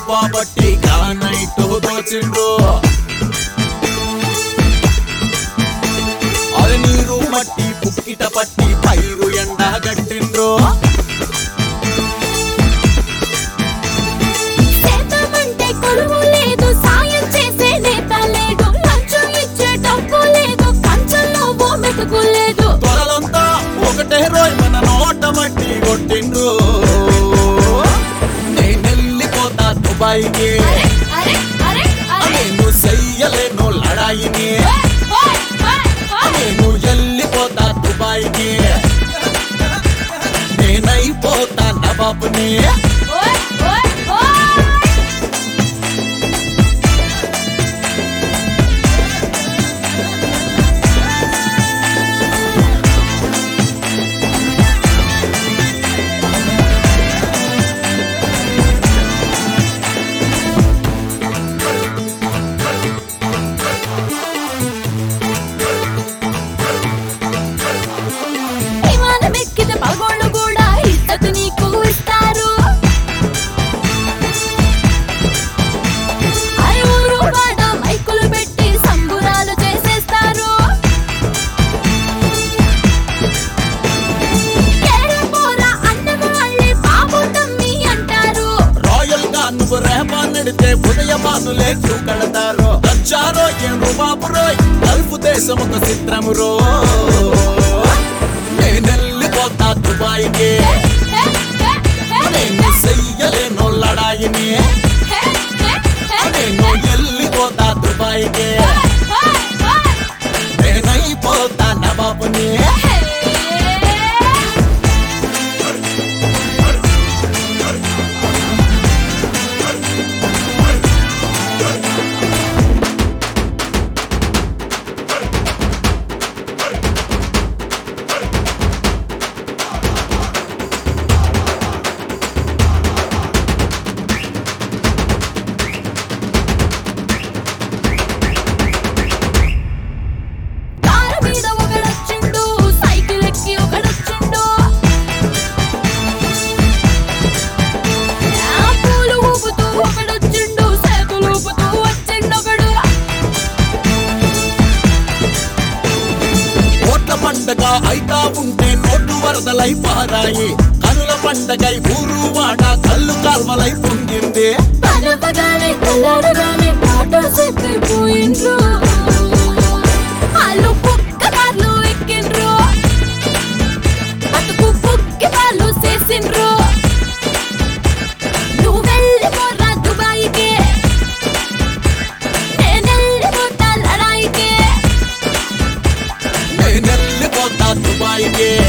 డబ్బా బట్టి గ్రానైట్ దోచిండ్రు అది నీరు మట్టి పుక్కిట పట్టి పైరు ఎండ గట్టిండ్రు చేద్దామంటే కొలువు లేదు సాయం చేసే నేత లేడు లంచం ఇచ్చే డబ్బు లేదు కంచంలో ఓ మెతుకు లేదు త్వరలంతా ఒకటే రోజు మన నోట మట్టి కొట్టిండ్రు నేనెళ్ళిపోతా దుబాయ్కి అరే అరే అరే అరే నేను చెయ్యలేను లడాయిని ఓయ్, ఓయ్, ఓయ్. నేను వెళ్ళిపోతా దుబాయ్కి నేనైపోతా నవాబుని ఓయ్, ఓయ్, ఓయ్. విమానం ఎక్కితే పగోళ్ళు కూడా ఇద్దరు నీకు ఇస్తారు అరే ఊరు వాడ మైకులు పెట్టి సంబురాలు చేసేస్తారు ఏడపోరా అన్నము అల్లి బాబు తమ్మి అంటారు రాయల్ గా నువ్వు రేపా నడితే ఉదయమానులే కడతారు వచ్చారో ఏం బాబురో గల్ఫ్ దేశం ఒక చిత్రము రో నేనెళ్ళిపోతా దుబాయ్కి హే, హే, హే, నేను చెయ్యలేను లడాయిని హే, హే, హే. నేను వెళ్ళిపోతా దుబాయ్కి ఓయ్, ఓయ్, నేనైపోతా నవాబుని హే. కారు మీద ఒకడొచ్చిండు సైకిల్ ఎక్కి ఒకడొచ్చిండు ఆ పూలు ఊపుతూ ఒకడొచ్చిండు సేతులు ఊపుతూ వచ్చిండొకడు ఓట్ల పండగ అయితా ఉంటే నోట్లు వరదలై పారాయి కనుల పండగై ఊరు వాడ కళ్ళు కాల్వలై పొంగింది పలపగానే కలడగానే ఫోటోస్ ఎక్కిపోయిండ్రు వాళ్ళు కుక్క కార్లు ఎక్కిండ్రు బతుకు కుక్కి వాళ్ళు చేసిండ్రు నువ్వు వెళ్ళిపోరా దుబాయ్కి నేను వెళ్ళిపోతా లడాయికి నేనెళ్ళిపోతా దుబాయ్కి